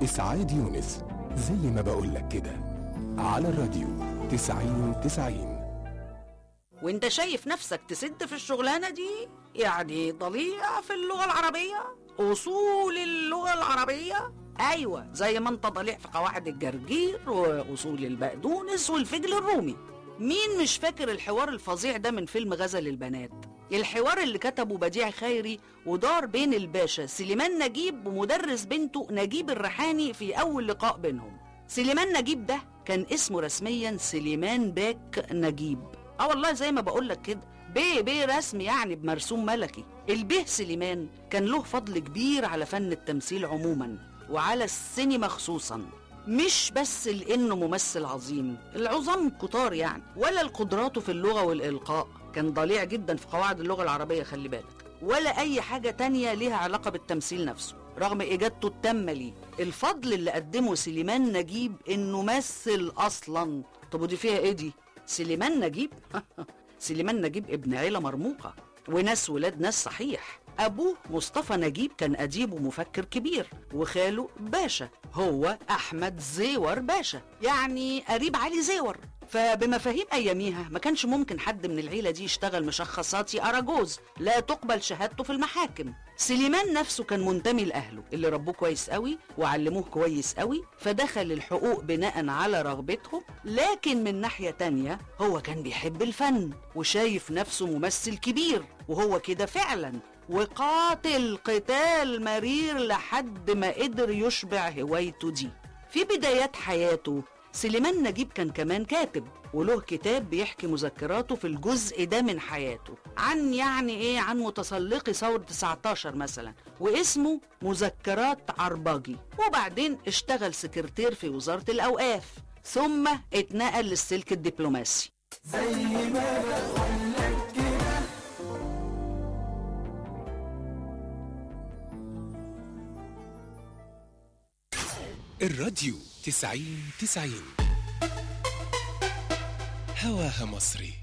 إسعاد يونس زي ما بقولك كده على الراديو تسعين تسعين وانت شايف نفسك تسد في الشغلانة دي يعني ضليع في اللغة العربية أصول اللغة العربية أيوة زي ما انت ضليع في قواعد الجرجير وأصول البقدونس والفجل الرومي مين مش فاكر الحوار الفظيع ده من فيلم غزل البنات الحوار اللي كتبه بديع خيري ودار بين الباشا سليمان نجيب ومدرس بنته نجيب الريحاني في أول لقاء بينهم سليمان نجيب ده كان اسمه رسميا سليمان باك نجيب اه والله زي ما بقولك كده بيه بيه رسمي يعني بمرسوم ملكي البيه سليمان كان له فضل كبير على فن التمثيل عموما وعلى السينما خصوصا مش بس لانه ممثل عظيم العظام كتار يعني ولا لقدراته في اللغه والالقاء كان ضليع جدا في قواعد اللغه العربيه خلي بالك ولا اي حاجه تانية ليها علاقه بالتمثيل نفسه رغم اجادته التامه ليه الفضل اللي قدمه سليمان نجيب انه مثل اصلا طب ودي فيها ايه دي سليمان نجيب سليمان نجيب ابن عيله مرموقه وناس ولاد ناس صحيح أبوه مصطفى نجيب كان أديب ومفكر كبير وخاله باشا هو أحمد زيور باشا يعني قريب علي زيور فبمفاهيم أياميها ما كانش ممكن حد من العيلة دي يشتغل مشخصاتي أراجوز لا تقبل شهادته في المحاكم سليمان نفسه كان منتمي لأهله اللي ربوه كويس قوي وعلموه كويس قوي فدخل الحقوق بناء على رغبتهم لكن من ناحية تانية هو كان بيحب الفن وشايف نفسه ممثل كبير وهو كده فعلا وقاتل قتال مرير لحد ما قدر يشبع هوايته دي في بدايات حياته سليمان نجيب كان كمان كاتب وله كتاب بيحكي مذكراته في الجزء ده من حياته عن يعني ايه عن متسلقي ثورة 19 مثلا واسمه مذكرات عرباجي وبعدين اشتغل سكرتير في وزارة الأوقاف ثم اتنقل للسلك الدبلوماسي الراديو تسعين تسعين هواها مصري